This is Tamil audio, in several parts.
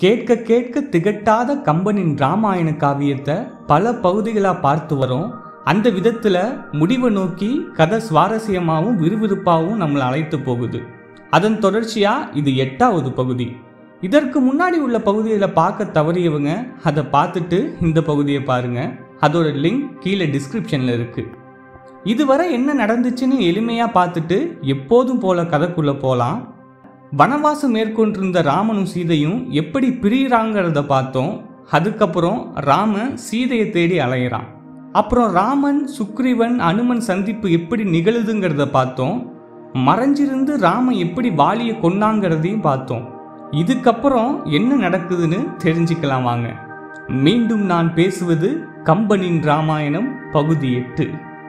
கேட்க கேட்க திகட்டாத கம்பனின் ராமாயண காவியத்தை பல பகுதிகளாக பார்த்து வரோம் அந்த விதத்தில் முடிவை நோக்கி கதை சுவாரஸ்யமாகவும் விறுவிறுப்பாகவும் நம்மளை அழைத்து போகுது அதன் தொடர்ச்சியாக இது எட்டாவது பகுதி இதற்கு முன்னாடி உள்ள பகுதிகளை பார்க்க தவறியவங்க அதை பார்த்துட்டு இந்த பகுதியை பாருங்க அதோட லிங்க் கீழே டிஸ்கிரிப்ஷனில் இருக்கு இதுவரை என்ன நடந்துச்சுன்னு எளிமையாக பார்த்துட்டு எப்போதும் போல கதைக்குள்ளே போகலாம் வனவாசம் மேற்கொண்டிருந்த ராமனும் சீதையும் எப்படி பிரியிறாங்கிறத பார்த்தோம் அதுக்கப்புறம் ராமன் சீதையை தேடி அலையிறான் அப்புறம் ராமன் சுக்ரீவன் அனுமன் சந்திப்பு எப்படி நிகழுதுங்கிறத பார்த்தோம் மறைஞ்சிருந்து ராமன் எப்படி வாலியை கொன்னாங்கிறதையும் பார்த்தோம் இதுக்கப்புறம் என்ன நடக்குதுன்னு தெரிஞ்சுக்கலாம் வாங்க மீண்டும் நான் பேசுவது கம்பனின் ராமாயணம் பகுதி எட்டு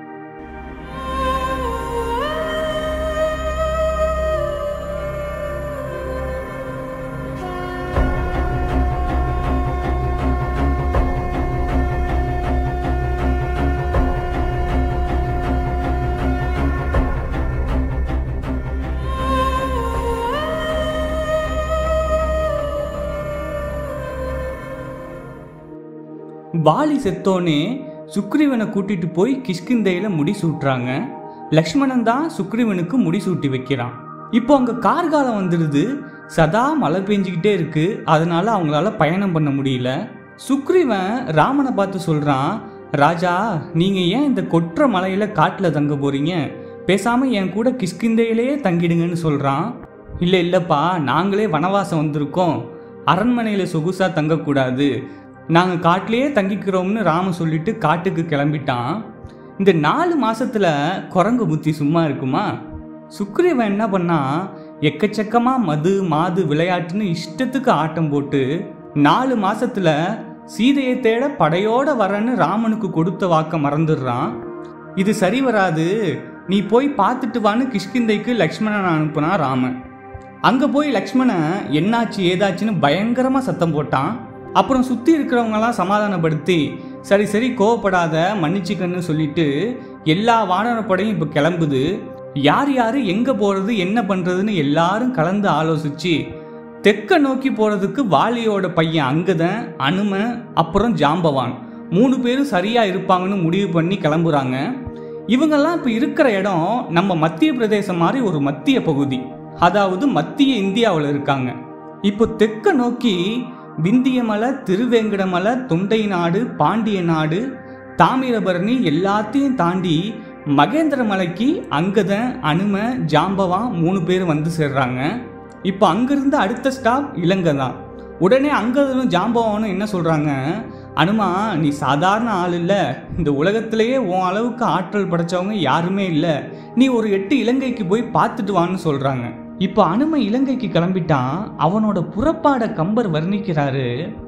வாலி செத்தோனே சுக்ரீவனை கூட்டிட்டு போய் கிஷ்கிந்தையில முடி சூட்டுறாங்க லக்ஷ்மணன் தான் சுக்ரீவனுக்கு முடி சூட்டி வைக்கிறான் இப்போ அங்க கார்காலம் வந்துடுது சதா மழை பெஞ்சிக்கிட்டே இருக்கு அதனால அவங்களால பயணம் பண்ண முடியல சுக்ரீவன் ராமனை பார்த்து சொல்றான் ராஜா நீங்க ஏன் இந்த கொற்ற மலையில காட்டுல தங்க போறீங்க பேசாம என் கூட கிஷ்கிந்தையிலேயே தங்கிடுங்கன்னு சொல்றான் இல்லை இல்லைப்பா நாங்களே வனவாசம் வந்திருக்கோம் அரண்மனையில் சொகுசா தங்கக்கூடாது நாங்கள் காட்டிலேயே தங்கிக்கிறோம்னு ராம சொல்லிட்டு காட்டுக்கு கிளம்பிட்டான் இந்த நாலு மாசத்துல குரங்கு புத்தி சும்மா இருக்குமா சுக்ரீவன் என்ன பண்ணா எக்கச்சக்கமாக மது மாது விளையாட்டுன்னு இஷ்டத்துக்கு ஆட்டம் போட்டு நாலு மாசத்துல சீதையை தேட படையோட வரேன்னு ராமனுக்கு கொடுத்த வாக்க மறந்துடுறான் இது சரி வராது நீ போய் பார்த்துட்டு வான்னு கிஷ்கிந்தைக்கு லக்ஷ்மணன் அனுப்புனா ராமன் அங்கே போய் லக்ஷ்மணன் என்னாச்சு ஏதாச்சுன்னு பயங்கரமாக சத்தம் போட்டான் அப்புறம் சுற்றி இருக்கிறவங்கலாம் சமாதானப்படுத்தி சரி சரி கோவப்படாத மன்னிச்சுக்கன்னு சொல்லிட்டு எல்லா வானரப்படையும் இப்போ கிளம்புது யார் யார் எங்கே போகிறது என்ன பண்ணுறதுன்னு எல்லாரும் கலந்து ஆலோசிச்சு தெற்க நோக்கி போகிறதுக்கு வாலியோட பையன் அங்கதன் அனுமன் அப்புறம் ஜாம்பவான் மூணு பேரும் சரியாக இருப்பாங்கன்னு முடிவு பண்ணி கிளம்புறாங்க இவங்கெல்லாம் இப்போ இருக்கிற இடம் நம்ம மத்திய பிரதேசம் மாதிரி ஒரு மத்திய பகுதி அதாவது மத்திய இந்தியாவில் இருக்காங்க இப்போ தெற்க நோக்கி விந்திய மலை திருவேங்கட மலை தொண்டை நாடு பாண்டிய நாடு தாமிரபரணி எல்லாத்தையும் தாண்டி மகேந்திர மலைக்கு அங்கதன் அனும ஜாம்பவான் மூணு பேர் வந்து சேர்றாங்க இப்போ அங்கிருந்து அடுத்த ஸ்டாப் இலங்கை தான் உடனே அங்கதனும் ஜாம்பவானும் என்ன சொல்கிறாங்க அனுமா நீ சாதாரண ஆள் இல்லை இந்த உலகத்திலேயே உன் அளவுக்கு ஆற்றல் படைச்சவங்க யாருமே இல்லை நீ ஒரு எட்டு இலங்கைக்கு போய் பார்த்துட்டு வான்னு சொல்கிறாங்க இப்போ அனும இலங்கைக்கு கிளம்பிட்டான் அவனோட புறப்பாட கம்பர் வர்ணிக்கிறாரு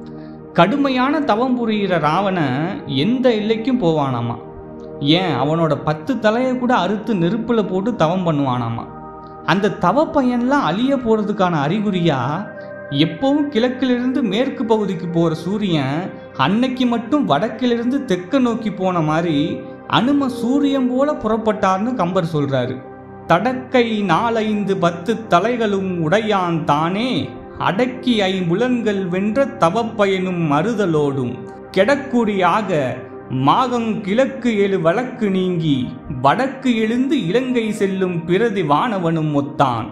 கடுமையான தவம் புரிகிற ராவணன் எந்த எல்லைக்கும் போவானாமா ஏன் அவனோட பத்து தலையை கூட அறுத்து நெருப்பில் போட்டு தவம் பண்ணுவானாமா அந்த தவ பையன்லாம் அழிய போகிறதுக்கான அறிகுறியா எப்பவும் கிழக்கிலிருந்து மேற்கு பகுதிக்கு போகிற சூரியன் அன்னைக்கு மட்டும் வடக்கிலிருந்து தெற்க நோக்கி போன மாதிரி அனும சூரியன் போல புறப்பட்டார்னு கம்பர் சொல்றாரு தடக்கை நாலைந்து பத்து தலைகளும் உடையான் தானே அடக்கி ஐம்புலன்கள் வென்ற தவப்பயனும் மறுதலோடும் கெடக்குடியாக மாகம் கிழக்கு எழு வழக்கு நீங்கி வடக்கு எழுந்து இலங்கை செல்லும் பிரதி வானவனும் ஒத்தான்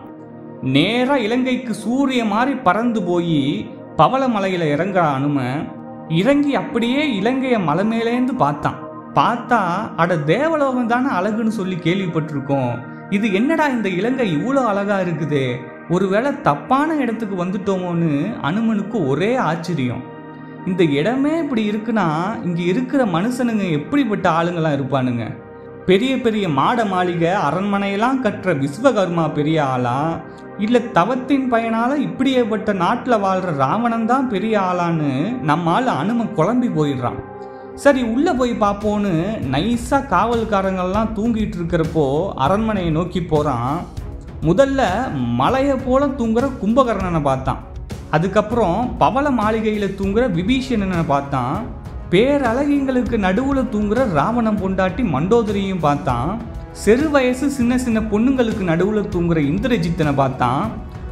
நேரா இலங்கைக்கு சூரிய மாதிரி பறந்து போய் பவளமலையில இறங்குற அனும இறங்கி அப்படியே இலங்கைய மலை மேலேந்து பார்த்தான் பார்த்தா அட தேவலோகம் தானே அழகுன்னு சொல்லி கேள்விப்பட்டிருக்கோம் இது என்னடா இந்த இலங்கை இவ்வளோ அழகா இருக்குதே ஒருவேளை தப்பான இடத்துக்கு வந்துட்டோமோன்னு அனுமனுக்கு ஒரே ஆச்சரியம் இந்த இடமே இப்படி இருக்குன்னா இங்க இருக்கிற மனுஷனுங்க எப்படிப்பட்ட ஆளுங்களாம் இருப்பானுங்க பெரிய பெரிய மாட மாளிகை அரண்மனையெல்லாம் கட்டுற விஸ்வகர்மா பெரிய ஆளா இல்லை தவத்தின் பயனால இப்படியேப்பட்ட நாட்டில் வாழ்கிற ராவணன் தான் பெரிய ஆளான்னு நம்மால் அனும குழம்பி போயிடுறான் சரி உள்ளே போய் பார்ப்போன்னு நைஸாக காவல்காரங்கள்லாம் தூங்கிட்டு இருக்கிறப்போ அரண்மனையை நோக்கி போகிறான் முதல்ல மலையை போல தூங்குற கும்பகர்ணனை பார்த்தான் அதுக்கப்புறம் பவள மாளிகையில் தூங்குற விபீஷணனை பார்த்தான் பேரழகிங்களுக்கு நடுவில் தூங்குற ராவணன் பொண்டாட்டி மண்டோதரியும் பார்த்தான் சிறு வயசு சின்ன சின்ன பொண்ணுங்களுக்கு நடுவில் தூங்குற இந்திரஜித்தனை பார்த்தான்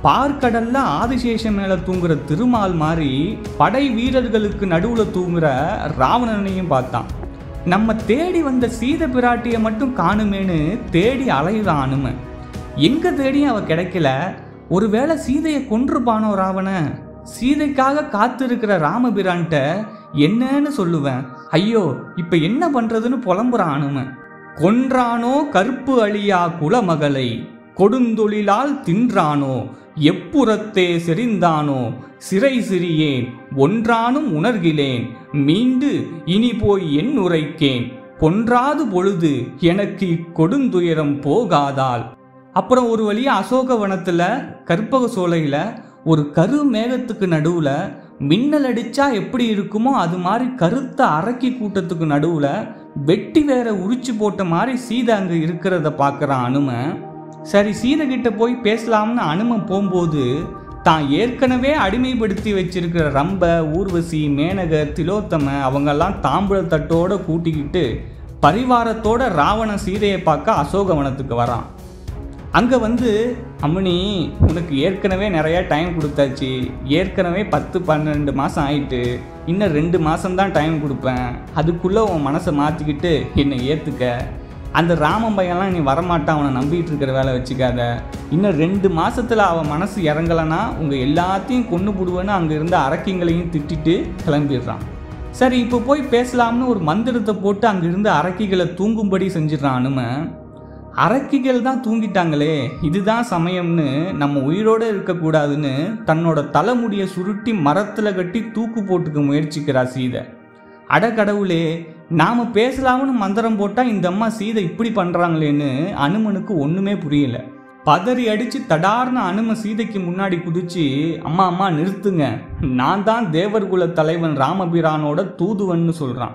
பார்க்கடல்ல ஆதிசேஷன் மேல தூங்குற திருமால் மாதிரி படை வீரர்களுக்கு நடுவுல தூங்குற ராவணனையும் பார்த்தான் நம்ம தேடி வந்த சீத பிராட்டியை மட்டும் காணுமேன்னு தேடி அலையுறான் அனுமன் எங்க தேடியும் அவ கிடைக்கல ஒருவேளை சீதையை கொன்றுப்பானோ ராவணன் சீதைக்காக காத்திருக்கிற ராமபிரான்ட்ட என்னன்னு சொல்லுவேன் ஐயோ இப்ப என்ன பண்றதுன்னு புலம்புறான் அனுமன் கொன்றானோ கருப்பு அழியா குலமகளை கொடுந்தொழிலால் தின்றானோ எப்புறத்தே செறிந்தானோ சிறை சிறியேன் ஒன்றானும் உணர்கிலேன் மீண்டு இனி போய் என் உரைக்கேன் பொன்றாது பொழுது எனக்கு இக்கொடுந்துயரம் போகாதால் அப்புறம் ஒரு வழியா அசோக வனத்துல கற்பக சோலையில ஒரு கரு மேகத்துக்கு நடுவுல மின்னல் அடிச்சா எப்படி இருக்குமோ அது மாதிரி கருத்த அரக்கி கூட்டத்துக்கு நடுவுல வெட்டி வேற உரிச்சு போட்ட மாதிரி சீதை அங்க இருக்கிறத பார்க்கறான் அனுமன் சரி சீதை கிட்ட போய் பேசலாம்னு அனுமன் போகும்போது தான் ஏற்கனவே அடிமைப்படுத்தி வச்சிருக்கிற ரம்ப ஊர்வசி மேனக திலோத்தம அவங்கெல்லாம் தாம்பூல தட்டோட கூட்டிக்கிட்டு பரிவாரத்தோட ராவண சீதையை பார்க்க அசோகவனத்துக்கு வரான் அங்கே வந்து அம்மணி உனக்கு ஏற்கனவே நிறையா டைம் கொடுத்தாச்சு ஏற்கனவே பத்து பன்னெண்டு மாதம் ஆயிட்டு இன்னும் ரெண்டு மாதம்தான் டைம் கொடுப்பேன் அதுக்குள்ளே உன் மனசை மாற்றிக்கிட்டு என்னை ஏற்றுக்க அந்த ராமன் பையன்லாம் நீ வரமாட்டான் அவனை நம்பிட்டு இருக்கிற வேலை வச்சுக்காத இன்னும் ரெண்டு மாசத்துல அவன் மனசு இறங்கலைன்னா உங்கள் எல்லாத்தையும் கொண்டு போடுவேன்னு அங்கே இருந்த அரக்கிங்களையும் திட்டிட்டு கிளம்பிடுறான் சரி இப்போ போய் பேசலாம்னு ஒரு மந்திரத்தை போட்டு அங்கே இருந்த அரக்கிகளை தூங்கும்படி செஞ்சிடறான் அனுமன் அரக்கிகள் தான் தூங்கிட்டாங்களே இதுதான் சமயம்னு நம்ம உயிரோட இருக்கக்கூடாதுன்னு தன்னோட தலைமுடியை சுருட்டி மரத்தில் கட்டி தூக்கு போட்டுக்க முயற்சிக்கிறா சீதை அட கடவுளே நாம பேசலாம்னு மந்திரம் போட்டா இந்த அம்மா சீதை இப்படி பண்றாங்களேன்னு அனுமனுக்கு ஒண்ணுமே புரியல பதறி அடிச்சு தடார்னு அனும சீதைக்கு முன்னாடி குதிச்சு அம்மா அம்மா நிறுத்துங்க நான் தான் தேவர்குல தலைவன் ராமபிரானோட தூதுவன்னு சொல்றான்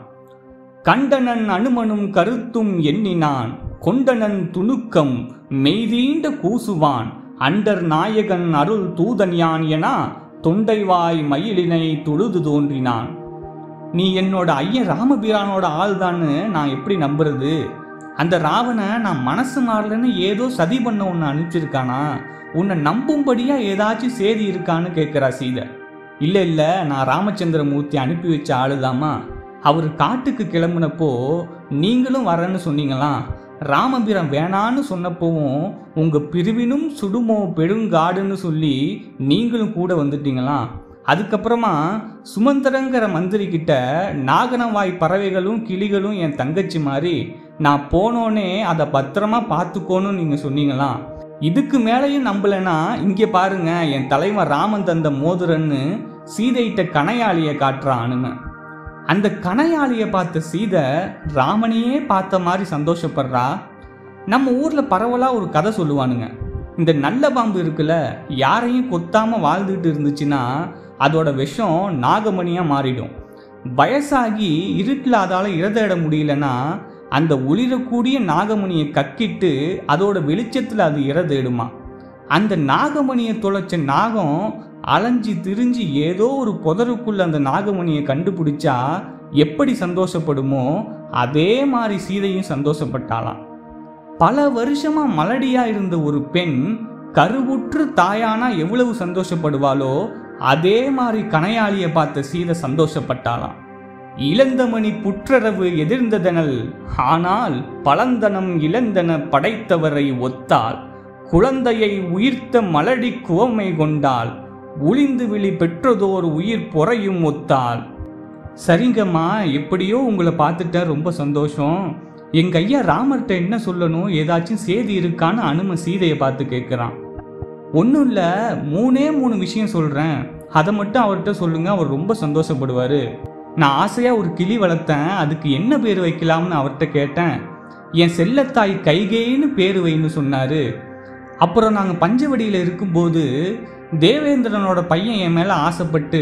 கண்டனன் அனுமனும் கருத்தும் எண்ணினான் கொண்டனன் துணுக்கம் மெய்தீண்ட கூசுவான் அண்டர் நாயகன் அருள் தூதன் யான் என தொண்டைவாய் மயிலினை தொழுது தோன்றினான் நீ என்னோட ஐயன் ராமபிரானோட ஆள்தான்னு நான் எப்படி நம்புறது அந்த ராவனை நான் மனசு மாறலன்னு ஏதோ சதி பண்ண உன்னை அனுப்பிச்சிருக்கானா உன்னை நம்பும்படியா ஏதாச்சும் சேதி இருக்கான்னு கேட்குறா சீதை இல்லை இல்லை நான் ராமச்சந்திரமூர்த்தி அனுப்பி வச்ச ஆளுதாம்மா அவர் காட்டுக்கு கிளம்புனப்போ நீங்களும் வரேன்னு சொன்னீங்களாம் ராமபிரம் வேணான்னு சொன்னப்போவும் உங்க பிரிவினும் சுடுமோ பெருங்காடுன்னு சொல்லி நீங்களும் கூட வந்துட்டீங்களாம் அதுக்கப்புறமா சுமந்திரங்கிற மந்திரி கிட்ட நாகனவாய் பறவைகளும் கிளிகளும் என் தங்கச்சி மாதிரி நான் போனோனே அதை பத்திரமா பார்த்துக்கோன்னு நீங்க சொன்னீங்களாம் இதுக்கு மேலேயும் நம்பலைன்னா இங்கே பாருங்க என் தலைவன் ராமன் தந்த மோதிரன்னு சீதையிட்ட கணையாளியை காட்டுறான் அனுமன் அந்த கணையாளியை பார்த்த சீதை ராமனையே பார்த்த மாதிரி சந்தோஷப்படுறா நம்ம ஊர்ல பரவலா ஒரு கதை சொல்லுவானுங்க இந்த நல்ல பாம்பு இருக்குல்ல யாரையும் கொத்தாம வாழ்ந்துட்டு இருந்துச்சுன்னா அதோட விஷம் நாகமணியா மாறிடும் வயசாகி இருட்டில் அதால இறதேட முடியலன்னா அந்த ஒளிரக்கூடிய நாகமணியை கக்கிட்டு அதோட வெளிச்சத்தில் அது இறதேடுமா அந்த நாகமணியை தொலைச்ச நாகம் அலைஞ்சு திரிஞ்சு ஏதோ ஒரு புதருக்குள்ள அந்த நாகமணியை கண்டுபிடிச்சா எப்படி சந்தோஷப்படுமோ அதே மாதிரி சீதையும் சந்தோஷப்பட்டாளாம் பல வருஷமா மலடியா இருந்த ஒரு பெண் கருவுற்று தாயானா எவ்வளவு சந்தோஷப்படுவாளோ அதே மாதிரி கணையாளியை பார்த்த சீதை சந்தோஷப்பட்டாளாம் இளந்தமணி புற்றரவு எதிர்ந்ததனல் ஆனால் பழந்தனம் இளந்தன படைத்தவரை ஒத்தாள் குழந்தையை உயிர்த்த மலடி குவமை கொண்டாள் உளிந்து விழி பெற்றதோர் உயிர் பொறையும் ஒத்தாள் சரிங்கம்மா எப்படியோ உங்களை பார்த்துட்டேன் ரொம்ப சந்தோஷம் எங்க ஐயா ராமர்கிட்ட என்ன சொல்லணும் ஏதாச்சும் சேதி இருக்கான்னு அனும சீதையை பார்த்து கேட்குறான் ஒன்றும் இல்லை மூணே மூணு விஷயம் சொல்கிறேன் அதை மட்டும் அவர்கிட்ட சொல்லுங்க அவர் ரொம்ப சந்தோஷப்படுவார் நான் ஆசையாக ஒரு கிளி வளர்த்தேன் அதுக்கு என்ன பேர் வைக்கலாம்னு அவர்கிட்ட கேட்டேன் என் செல்லத்தாய் கைகேன்னு பேர் வைன்னு சொன்னார் அப்புறம் நாங்கள் பஞ்சவடியில் இருக்கும்போது தேவேந்திரனோட பையன் என் மேலே ஆசைப்பட்டு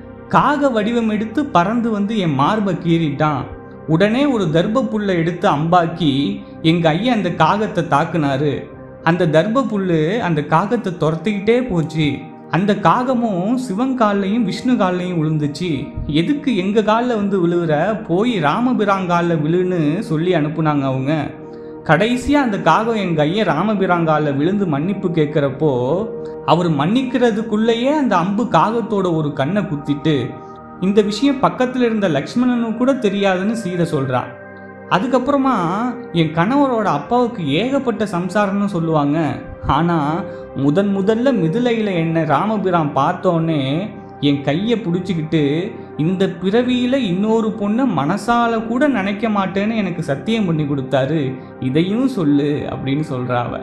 காக வடிவம் எடுத்து பறந்து வந்து என் மார்பை கீறிட்டான் உடனே ஒரு தர்ப புல்லை எடுத்து அம்பாக்கி எங்க ஐயா அந்த காகத்தை தாக்குனாரு அந்த தர்ப புல்லு அந்த காகத்தை துரத்திக்கிட்டே போச்சு அந்த காகமும் சிவன் கால்லையும் விஷ்ணு கால்லையும் விழுந்துச்சு எதுக்கு எங்க காலில் வந்து விழுவுற போய் ராமபிரான் காலில் விழுன்னு சொல்லி அனுப்புனாங்க அவங்க கடைசியா அந்த காகம் என் கையை ராமபிராங்கால விழுந்து மன்னிப்பு கேட்கிறப்போ அவர் மன்னிக்கிறதுக்குள்ளேயே அந்த அம்பு காகத்தோட ஒரு கண்ணை குத்திட்டு இந்த விஷயம் பக்கத்துல இருந்த லக்ஷ்மணனுக்கு கூட தெரியாதுன்னு சீதை சொல்றா அதுக்கப்புறமா என் கணவரோட அப்பாவுக்கு ஏகப்பட்ட சம்சாரம்னு சொல்லுவாங்க ஆனா முதன் முதல்ல மிதிலையில என்ன ராமபிரான் பார்த்தோன்னே என் கையை பிடிச்சிக்கிட்டு இந்த பிறவியில இன்னொரு பொண்ணை மனசால கூட நினைக்க மாட்டேன்னு எனக்கு சத்தியம் பண்ணி கொடுத்தாரு இதையும் சொல்லு அப்படின்னு சொல்றா அவ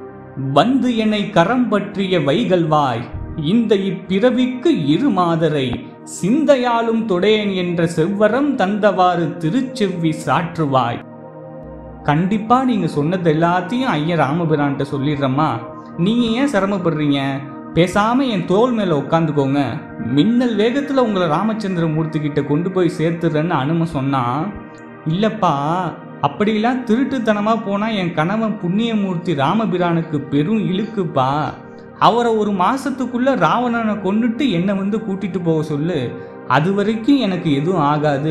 வந்து என்னை கரம் பற்றிய வைகல்வாய் இந்த இப்பிறவிக்கு இரு மாதரை சிந்தையாலும் தொடேன் என்ற செவ்வரம் தந்தவாறு திருச்செவ்வி சாற்றுவாய் கண்டிப்பா நீங்க சொன்னது எல்லாத்தையும் ஐயன் ராமபிரான்ட்ட சொல்லிடுறம்மா நீங்க ஏன் சிரமப்படுறீங்க பேசாம என் தோல் மேல உட்காந்துக்கோங்க மின்னல் வேகத்துல உங்களை ராமச்சந்திரமூர்த்தி கிட்ட கொண்டு போய் சேர்த்துறேன்னு அனும சொன்னா இல்லப்பா அப்படிலாம் திருட்டுத்தனமா போனா என் கணவன் புண்ணியமூர்த்தி ராமபிரானுக்கு பெரும் இழுக்குப்பா அவரை ஒரு மாசத்துக்குள்ள ராவணனை கொன்னுட்டு என்னை வந்து கூட்டிட்டு போக சொல்லு அது வரைக்கும் எனக்கு எதுவும் ஆகாது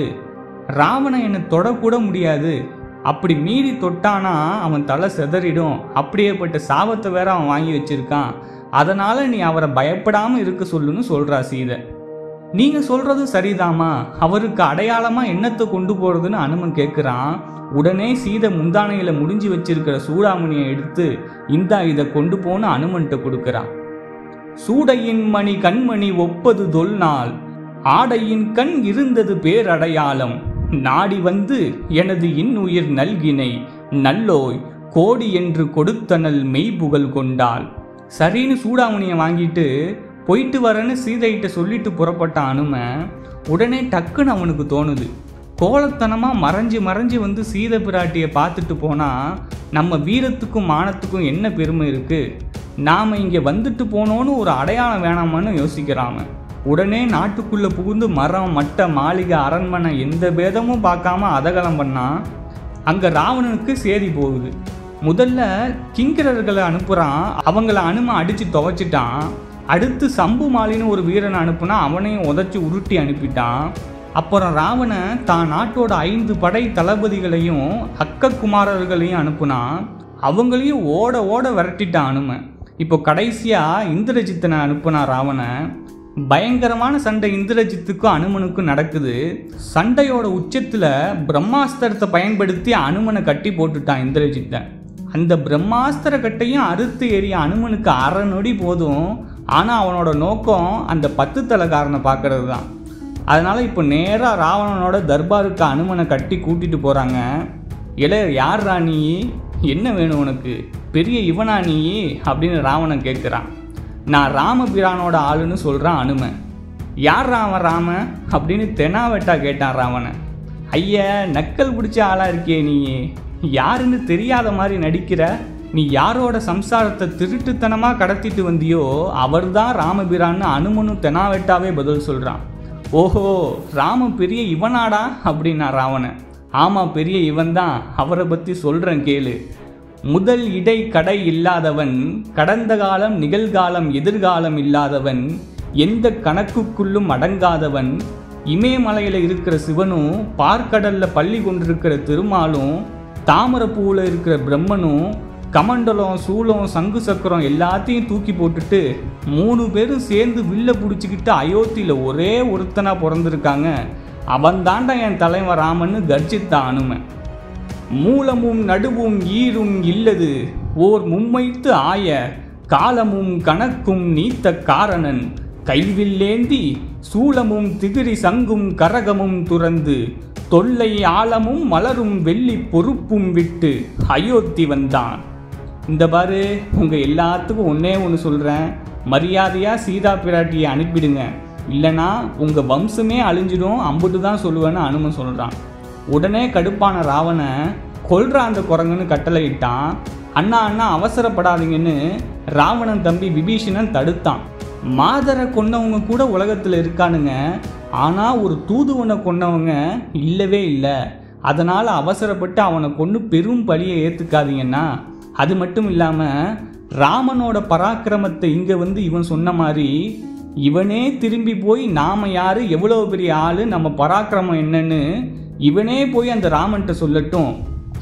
ராவணன் என்னை தொடக்கூட முடியாது அப்படி மீறி தொட்டானா அவன் தலை செதறிடும் அப்படியேப்பட்ட சாபத்தை வேற அவன் வாங்கி வச்சிருக்கான் அதனால நீ அவரை பயப்படாம இருக்க சொல்லுன்னு சொல்றா சீதை நீங்க சொல்றது சரிதாமா அவருக்கு அடையாளமா என்னத்தை கொண்டு போறதுன்னு அனுமன் கேட்குறான் உடனே சீதை முந்தானையில முடிஞ்சு வச்சிருக்கிற சூடாமணியை எடுத்து இந்தா இதை கொண்டு போன அனுமன்ட்ட கொடுக்கறான் சூடையின் மணி கண்மணி ஒப்பது தொல்நாள் ஆடையின் கண் இருந்தது பேரடையாளம் நாடி வந்து எனது இன்னுயிர் நல்கினை நல்லோய் கோடி என்று கொடுத்தனல் மெய்புகழ் கொண்டாள் சரின்னு சூடாமணியை வாங்கிட்டு போயிட்டு வரேன்னு சீதைகிட்ட சொல்லிட்டு புறப்பட்ட அனுமன் உடனே டக்குன்னு அவனுக்கு தோணுது கோலத்தனமாக மறைஞ்சு மறைஞ்சு வந்து சீதை பிராட்டியை பார்த்துட்டு போனால் நம்ம வீரத்துக்கும் மானத்துக்கும் என்ன பெருமை இருக்குது நாம் இங்கே வந்துட்டு போனோன்னு ஒரு அடையாளம் வேணாமான்னு யோசிக்கிறாம உடனே நாட்டுக்குள்ளே புகுந்து மரம் மட்ட மாளிகை அரண்மனை எந்த பேதமும் பார்க்காம அதகலம் பண்ணா அங்கே ராவணனுக்கு சேதி போகுது முதல்ல கிங்கரர்களை அனுப்புகிறான் அவங்கள அனும அடித்து துவைச்சிட்டான் அடுத்து சம்பு மாலின்னு ஒரு வீரனை அனுப்புனா அவனையும் உதச்சி உருட்டி அனுப்பிட்டான் அப்புறம் ராவணன் தான் நாட்டோட ஐந்து படை தளபதிகளையும் அக்ககுமாரர்களையும் அனுப்புனான் அவங்களையும் ஓட ஓட விரட்டிட்டான் அனுமன் இப்போ கடைசியா இந்திரஜித்தனை அனுப்புனா ராவணன் பயங்கரமான சண்டை இந்திரஜித்துக்கும் அனுமனுக்கும் நடக்குது சண்டையோட உச்சத்துல பிரம்மாஸ்திரத்தை பயன்படுத்தி அனுமனை கட்டி போட்டுட்டான் இந்திரஜித்தன் அந்த பிரம்மாஸ்திர கட்டையும் அறுத்து எறிய அனுமனுக்கு அரை நொடி போதும் ஆனால் அவனோட நோக்கம் அந்த பத்து தலைக்காரனை பார்க்கறது தான் அதனால இப்போ நேராக ராவணனோட தர்பாருக்கு அனுமனை கட்டி கூட்டிட்டு போறாங்க இளையர் யார் நீ என்ன வேணும் உனக்கு பெரிய இவனா நீ அப்படின்னு ராவணன் கேட்குறான் நான் ராமபிரானோட ஆளுன்னு சொல்கிறான் அனுமன் யார் ராமன் ராம அப்படின்னு தெனாவெட்டா கேட்டான் ராவணன் ஐய நக்கல் பிடிச்ச ஆளா இருக்கியே நீ யாருன்னு தெரியாத மாதிரி நடிக்கிற நீ யாரோட சம்சாரத்தை திருட்டுத்தனமா கடத்திட்டு வந்தியோ அவர்தான் ராமபிரான்னு அனுமனும் தெனாவெட்டாவே பதில் சொல்றான் ஓஹோ ராமன் பெரிய இவனாடா அப்படின்னா ராவணன் ஆமா பெரிய இவன்தான் அவரை பத்தி சொல்றேன் கேளு முதல் இடை கடை இல்லாதவன் கடந்த காலம் நிகழ்காலம் எதிர்காலம் இல்லாதவன் எந்த கணக்குக்குள்ளும் அடங்காதவன் இமயமலையில இருக்கிற சிவனும் பார்க்கடல்ல பள்ளி கொண்டிருக்கிற திருமாலும் தாமரப்பூவில் இருக்கிற பிரம்மனும் கமண்டலம் சூலம் சங்கு சக்கரம் எல்லாத்தையும் தூக்கி போட்டுட்டு மூணு பேரும் சேர்ந்து வில்ல பிடிச்சிக்கிட்டு அயோத்தியில் ஒரே ஒருத்தனா பிறந்திருக்காங்க அவன் தாண்டா என் தலைவன் ராமன்னு கர்ஜித்தான் அனுமன் மூலமும் நடுவும் ஈரும் இல்லது ஓர் மும்மைத்து ஆய காலமும் கணக்கும் நீத்த காரணன் கைவில்லேந்தி சூலமும் திகிரி சங்கும் கரகமும் துறந்து தொல்லை ஆழமும் மலரும் வெள்ளி பொறுப்பும் விட்டு அயோத்தி வந்தான் இந்த பாரு உங்க எல்லாத்துக்கும் ஒன்னே ஒன்று சொல்றேன் மரியாதையா சீதா பிராட்டியை அனுப்பிடுங்க இல்லைனா உங்க வம்சமே அழிஞ்சிடும் அம்புட்டு தான் சொல்லுவேன்னு அனுமன் சொல்றான் உடனே கடுப்பான ராவணன் கொல்ற அந்த குரங்குன்னு கட்டளையிட்டான் அண்ணா அண்ணா அவசரப்படாதீங்கன்னு ராவணன் தம்பி விபீஷணன் தடுத்தான் மாதரை கொன்னவங்க கூட உலகத்தில் இருக்கானுங்க ஆனால் ஒரு தூதுவனை கொன்னவங்க இல்லவே இல்லை அதனால் அவசரப்பட்டு அவனை கொன்று பெரும் பழியை ஏற்றுக்காதீங்கன்னா அது மட்டும் இல்லாமல் ராமனோட பராக்கிரமத்தை இங்கே வந்து இவன் சொன்ன மாதிரி இவனே திரும்பி போய் நாம யாரு எவ்வளவு பெரிய ஆளு நம்ம பராக்கிரமம் என்னன்னு இவனே போய் அந்த ராமன்ட்ட சொல்லட்டும்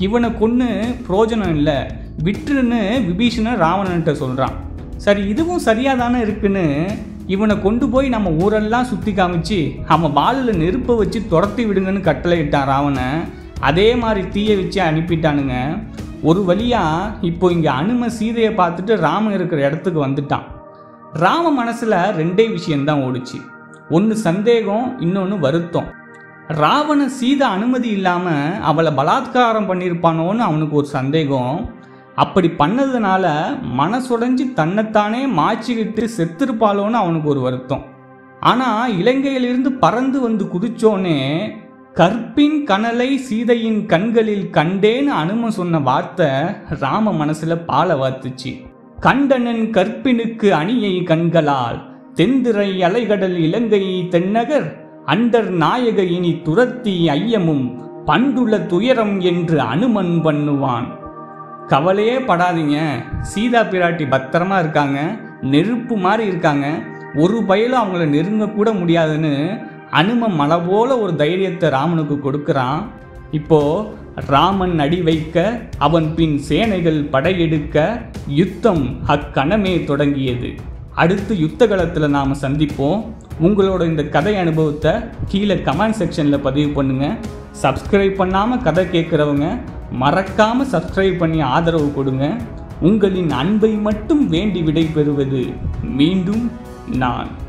இவனை கொன்று பிரயோஜனம் இல்லை விட்டுருன்னு விபீஷணன் ராவணன்ட்ட சொல்கிறான் சரி இதுவும் சரியாக தானே இருக்குன்னு இவனை கொண்டு போய் நம்ம ஊரெல்லாம் சுற்றி காமிச்சு அவன் வாளில் நெருப்பை வச்சு துரத்தி விடுங்கன்னு கட்டளையிட்டான் ராவணன் அதே மாதிரி தீயை வச்சு அனுப்பிட்டானுங்க ஒரு வழியாக இப்போ இங்கே அனும சீதையை பார்த்துட்டு ராமன் இருக்கிற இடத்துக்கு வந்துட்டான் ராம மனசில் ரெண்டே விஷயம்தான் ஓடுச்சு ஒன்று சந்தேகம் இன்னொன்று வருத்தம் ராவணன் சீதை அனுமதி இல்லாமல் அவளை பலாத்காரம் பண்ணியிருப்பானோன்னு அவனுக்கு ஒரு சந்தேகம் அப்படி பண்ணதுனால மனசுடைஞ்சு தன்னைத்தானே மாய்ச்சிக்கிட்டு செத்திருப்பாளோன்னு அவனுக்கு ஒரு வருத்தம் ஆனால் இலங்கையிலிருந்து பறந்து வந்து குதிச்சோனே கற்பின் கனலை சீதையின் கண்களில் கண்டேன்னு அனுமன் சொன்ன வார்த்தை ராம மனசுல பால வாத்துச்சு கண்டனன் கற்பினுக்கு அணியை கண்களால் தெந்திரை அலைகடல் இலங்கை தென்னகர் அண்டர் நாயக இனி துரத்தி ஐயமும் பண்டுள்ள துயரம் என்று அனுமன் பண்ணுவான் கவலையே படாதீங்க சீதா பிராட்டி பத்திரமா இருக்காங்க நெருப்பு மாதிரி இருக்காங்க ஒரு பயலும் அவங்கள நெருங்க கூட முடியாதுன்னு அனும மலை போல ஒரு தைரியத்தை ராமனுக்கு கொடுக்குறான் இப்போ ராமன் அடி வைக்க அவன் பின் சேனைகள் படையெடுக்க யுத்தம் அக்கணமே தொடங்கியது அடுத்து யுத்த களத்தில் நாம் சந்திப்போம் உங்களோட இந்த கதை அனுபவத்தை கீழே கமெண்ட் செக்ஷனில் பதிவு பண்ணுங்க சப்ஸ்கிரைப் பண்ணாமல் கதை கேட்குறவங்க மறக்காமல் சப்ஸ்கிரைப் பண்ணி ஆதரவு கொடுங்க உங்களின் அன்பை மட்டும் வேண்டி விடை பெறுவது மீண்டும் நான்